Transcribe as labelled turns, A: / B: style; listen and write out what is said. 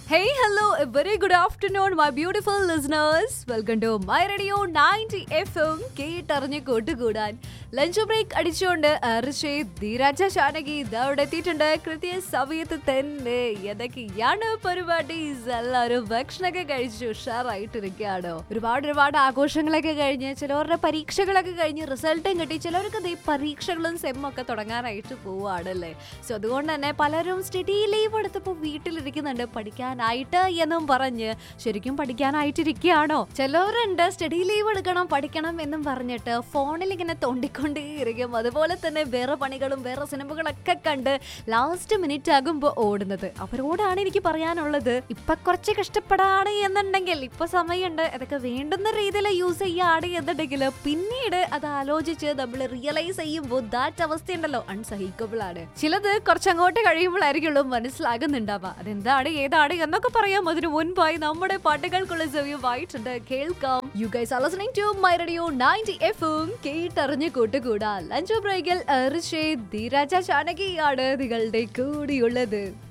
A: Hey, hello, a very good afternoon, my beautiful listeners. Welcome to my radio 90 FM. കേട്ടറിഞ്ഞ് കൂട്ടുകൂടാൻ lunch break അടിച്ചുകൊണ്ട് അർഷേ ധീരാജ ഷാനകി ഇതാ അവിടെ എത്തിയിട്ടുണ്ട് കൃത്യ സമയത്ത് തന്നെ ഏതൊക്കെയാണ് പരിപാടീസ് എല്ലാവരും ഭക്ഷണമൊക്കെ കഴിച്ച് ഉഷാറായിട്ടിരിക്കുകയാണോ ഒരുപാട് ഒരുപാട് ആഘോഷങ്ങളൊക്കെ കഴിഞ്ഞ് ചിലവരുടെ പരീക്ഷകളൊക്കെ കഴിഞ്ഞ് റിസൾട്ടും കിട്ടി ചിലവർക്ക് ദേ പരീക്ഷകളും സെമ്മും ഒക്കെ തുടങ്ങാനായിട്ട് പോവുകയാണല്ലേ സോ അതുകൊണ്ട് തന്നെ പലരും സ്റ്റഡി ലീവ് എടുത്തപ്പോൾ വീട്ടിലിരിക്കുന്നുണ്ട് പഠിക്കാനായിട്ട് എന്നും പറഞ്ഞ് ശരിക്കും പഠിക്കാനായിട്ടിരിക്കുകയാണോ ചിലവരുണ്ട് സ്റ്റഡി ലീവ് എടുക്കണം പഠിക്കണം എന്നും പറഞ്ഞിട്ട് ഫോണിൽ ഇങ്ങനെ തോണ്ടിക്കൊണ്ടേയിരിക്കും അതുപോലെ തന്നെ വേറെ പണികളും വേറെ സിനിമകളൊക്കെ കണ്ട് ലാസ്റ്റ് മിനിറ്റ് ആകുമ്പോൾ ഓടുന്നത് അവരോടാണ് എനിക്ക് പറയാനുള്ളത് ഇപ്പൊ കുറച്ച് കഷ്ടപ്പെടാണ് എന്നുണ്ടെങ്കിൽ ഇപ്പൊ സമയമുണ്ട് അതൊക്കെ വേണ്ടുന്ന രീതിയിൽ യൂസ് ചെയ്യാണ് എന്നുണ്ടെങ്കിൽ പിന്നീട് അത് ആലോചിച്ച് നമ്മൾ റിയലൈസ് ചെയ്യുമ്പോൾ ദാറ്റ് അവസ്ഥയുണ്ടല്ലോ അൺസഹിക്കബിൾ ആണ് ചിലത് കുറച്ചങ്ങോട്ട് കഴിയുമ്പോഴായിരിക്കുള്ളൂ മനസ്സിലാകുന്നുണ്ടാവുക അതെന്താണ് ഏതാണ് എന്നൊക്കെ പറയാം അതിനു മുൻപായി നമ്മുടെ പാട്ടുകൾക്കുള്ള സമയമായിട്ടുണ്ട് കേൾക്കാം you guys are listening to my radio 90 എഫും കേട്ടറിഞ്ഞ് കൂട്ടുകൂടാ ലഞ്ച് ബ്രേക്കിൽ ഋഷേ ധീരാജ ചാനകിയാണ് നിങ്ങളുടെ കൂടിയുള്ളത്